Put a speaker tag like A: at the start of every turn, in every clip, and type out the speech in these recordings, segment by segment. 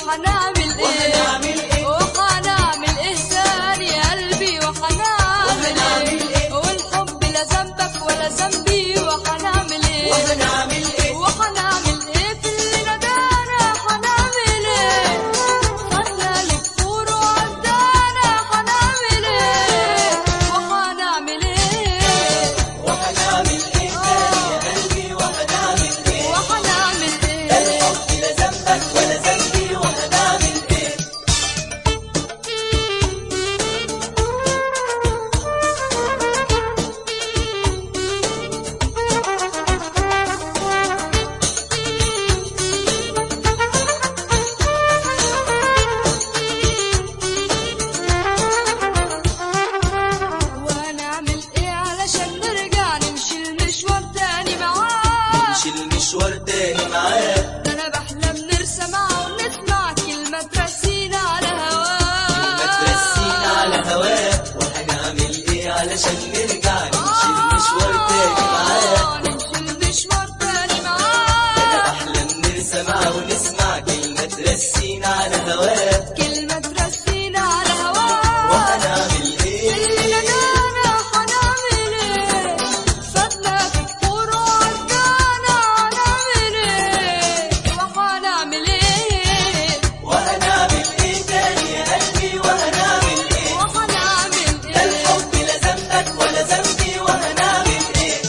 A: وحنعمل ايه
B: وهنعمل إيه؟
A: وحنعمل ايه تاني يا قلبي وحنعمل
B: وهنعمل
A: ايه
B: إيه؟
A: والحب لا ذنبك ولا ذنبي وحنعمل ايه
B: وهنعمل ايه
A: وحنعمل ايه في اللي ندانا حنعمل ايه خدنا الكفور وعدانا حنعمل ايه وحنعمل ايه
B: وهنعمل ايه تاني يا قلبي وهنعمل ايه
A: وحنعمل
B: لا
A: ايه
B: الحب لا ذنبك ولا ذنبي وهنعمل ايه
A: وهنعمل ايه علشان نرجع نمشي المشوار تاني معاه
B: نمشي المشوار تاني معاك
A: ده انا بحلم نرسم معاه ونسمع كلمة ترسينا على هواه
B: ما ترسينا على هواك وهنعمل ايه علشان نرجع نمشي المشوار تاني معاك
A: آه، نمشي المشوار تاني
B: انا
A: معاه
B: بحلم نرسمع ونسمع كلمة ترسينا على هواك
A: كلمة ترسينا على هواه
B: وهنعمل ايه
A: اللي ندانا حنعمل ايه فاتنا في كفور وعدانا هنعمل ايه وحنعمل ايه
B: وهنعمل ايه تاني يا قلبي وهنعمل ايه
A: وحنعمل
B: لا
A: ايه
B: الحب لا ذنبك ولا ذنبي وهنعمل ايه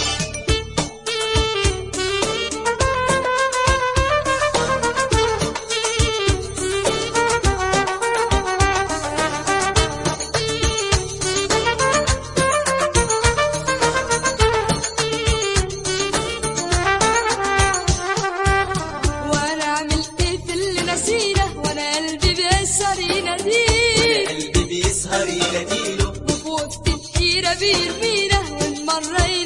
A: وانا اعمل ايه في اللي نسينا وانا قلبي بيسهر يناديه
B: قلبي بيسهر يناديله
A: وفي وسط الحيرة بيرمينا والمرة